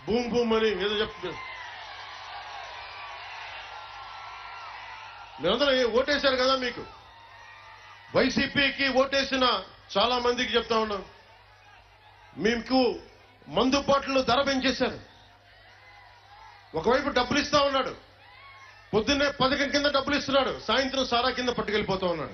boom boom అని ఏదో చెప్తున్నారు మీరందరూ ఓటేశారు కదా మీకు వైసీపీకి ఓటేసిన చాలా మందికి చెప్తా ఉన్నాం మీకు మందు బాటలు ధర పెంచేశారు ఒకవైపు డబ్బులు ఇస్తా ఉన్నాడు పొద్దున్నే పథకం కింద డబ్బులు ఇస్తున్నాడు సాయంత్రం సారా కింద పట్టుకెళ్ళిపోతా ఉన్నాడు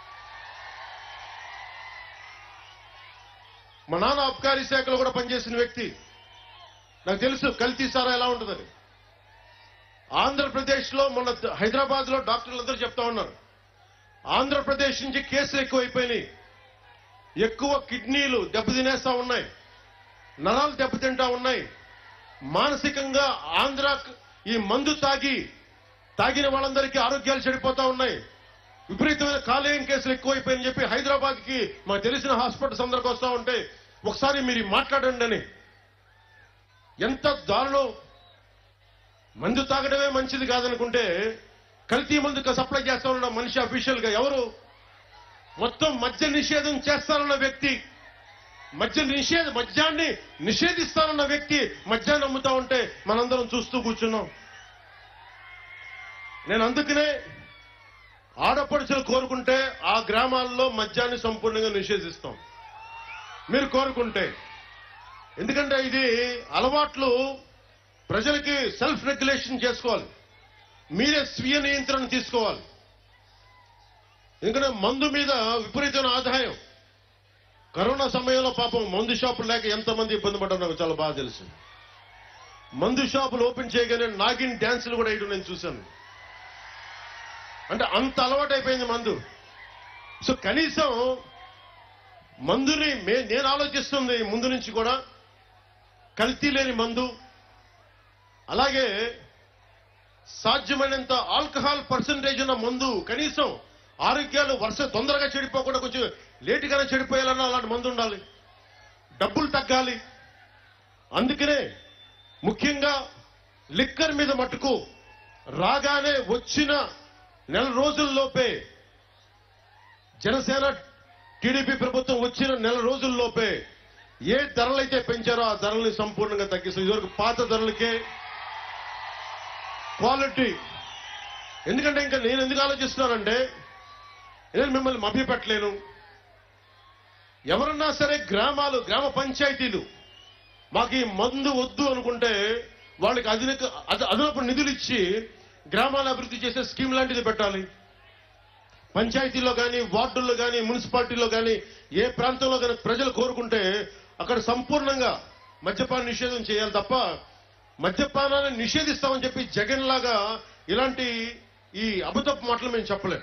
మా నాన్న అబ్కారీ శాఖలో కూడా పనిచేసిన వ్యక్తి నాకు తెలుసు కల్తీ సారా ఎలా ఉంటుందని ఆంధ్రప్రదేశ్ లో మొన్న హైదరాబాద్ లో డాక్టర్లు అందరూ చెప్తా ఉన్నారు ఆంధ్రప్రదేశ్ నుంచి కేసులు ఎక్కువైపోయినాయి ఎక్కువ కిడ్నీలు దెబ్బతినేస్తా ఉన్నాయి నరాలు దెబ్బతింటా ఉన్నాయి మానసికంగా ఆంధ్ర ఈ మందు తాగి తాగిన వాళ్ళందరికీ ఆరోగ్యాలు చెడిపోతా ఉన్నాయి విపరీతమైన కాలేయం కేసులు ఎక్కువైపోయని చెప్పి హైదరాబాద్ కి మాకు తెలిసిన హాస్పిటల్స్ అందరికి వస్తా ఉంటే ఒకసారి మీరు మాట్లాడండి అని ఎంత దారుణం మందు తాగడమే మంచిది కాదనుకుంటే కల్తీ మందు సప్లై చేస్తా ఉన్న మనిషి అఫీషియల్ గా ఎవరు మొత్తం మద్య నిషేధం చేస్తానన్న వ్యక్తి మద్య నిషేధ మద్యాన్ని నిషేధిస్తానన్న వ్యక్తి మద్యాన్ని అమ్ముతా ఉంటే మనందరం చూస్తూ కూర్చున్నాం నేను అందుకనే ఆడపడుచులు కోరుకుంటే ఆ గ్రామాల్లో మద్యాన్ని సంపూర్ణంగా నిషేధిస్తాం మీరు కోరుకుంటే ఎందుకంటే ఇది అలవాట్లు ప్రజలకి సెల్ఫ్ రెగ్యులేషన్ చేసుకోవాలి మీరే స్వీయ నియంత్రణ తీసుకోవాలి ఎందుకంటే మందు మీద విపరీతమైన ఆదాయం కరోనా సమయంలో పాపం మందు షాపులు లేక ఎంతమంది ఇబ్బంది పడ్డారో నాకు చాలా బాగా తెలుసు మందు షాపులు ఓపెన్ చేయగానే నాగిన్ డ్యాన్సులు కూడా వేయడం నేను చూశాను అంటే అంత అలవాటు అయిపోయింది మందు సో కనీసం మందుని మే నేను ఆలోచిస్తుంది ముందు నుంచి కూడా కల్తీ లేని మందు అలాగే సాధ్యమైనంత ఆల్కహాల్ పర్సంటేజ్ ఉన్న మందు కనీసం ఆరోగ్యాలు వర్ష తొందరగా చెడిపోకుండా కొంచెం లేటుగానే చెడిపోయాలన్నా అలాంటి మందు ఉండాలి డబ్బులు తగ్గాలి అందుకనే ముఖ్యంగా లిక్కర్ మీద మటుకు రాగానే వచ్చిన నెల రోజుల్లోపే జనసేన టీడీపీ ప్రభుత్వం వచ్చిన నెల రోజుల్లోపే ఏ ధరలైతే పెంచారో ఆ ధరల్ని సంపూర్ణంగా తగ్గిస్తుంది ఇదివరకు పాత ధరలకే క్వాలిటీ ఎందుకంటే ఇంకా నేను ఎందుకు ఆలోచిస్తున్నానంటే నేను మిమ్మల్ని మభ్యపెట్టలేను ఎవరన్నా సరే గ్రామాలు గ్రామ పంచాయతీలు మాకు ఈ మందు వద్దు అనుకుంటే వాళ్ళకి అధిక అద- అదనపు నిధులు ఇచ్చి గ్రామాల అభివృద్ధి చేసే స్కీమ్ లాంటిది పెట్టాలి పంచాయతీల్లో కానీ వార్డుల్లో కానీ మున్సిపాలిటీలో కానీ ఏ ప్రాంతంలో కానీ ప్రజలు కోరుకుంటే అక్కడ సంపూర్ణంగా మద్యపాన నిషేధం చేయాలి తప్ప మద్యపానాన్ని నిషేధిస్తామని చెప్పి జగన్ లాగా ఇలాంటి ఈ అబద్ధపు మాటలు మేము చెప్పలేం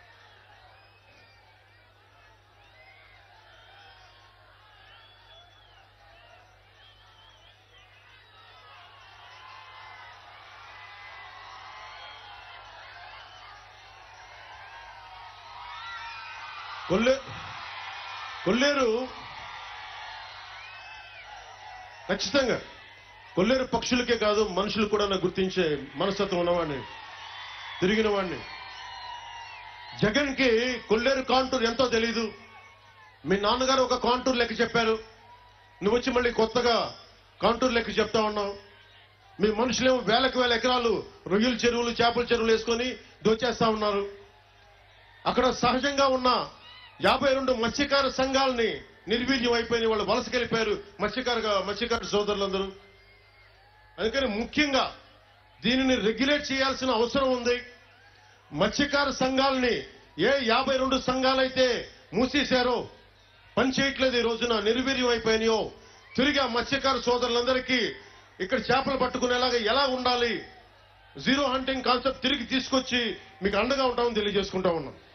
కొల్లే కొల్లేరు ఖచ్చితంగా కొల్లేరు పక్షులకే కాదు మనుషులు కూడా నాకు గుర్తించే మనస్తత్వం ఉన్నవాడిని తిరిగిన వాడిని జగన్ కి కొల్లేరు కాంటూర్ ఎంతో తెలీదు మీ నాన్నగారు ఒక కాంటూర్ లెక్క చెప్పారు నువ్వు వచ్చి మళ్ళీ కొత్తగా కాంటూర్ లెక్క చెప్తా ఉన్నావు మీ మనుషులేమో వేలకు వేల ఎకరాలు రొయ్యల చెరువులు చేపల చెరువులు వేసుకొని దోచేస్తా ఉన్నారు అక్కడ సహజంగా ఉన్న యాభై రెండు మత్స్యకార సంఘాలని నిర్వీర్యం అయిపోయిన వాళ్ళు వలసకెళ్ళిపోయారు మత్స్యకార మత్స్యకార సోదరులందరూ అందుకని ముఖ్యంగా దీనిని రెగ్యులేట్ చేయాల్సిన అవసరం ఉంది మత్స్యకార సంఘాలని ఏ యాభై రెండు సంఘాలైతే మూసేశారో పని చేయట్లేదు ఈ రోజున నిర్వీర్యం అయిపోయినాయో తిరిగి ఆ మత్స్యకార సోదరులందరికీ ఇక్కడ చేపలు పట్టుకునేలాగా ఎలా ఉండాలి జీరో హంటింగ్ కాన్సెప్ట్ తిరిగి తీసుకొచ్చి మీకు అండగా ఉంటామని తెలియజేసుకుంటా ఉన్నాం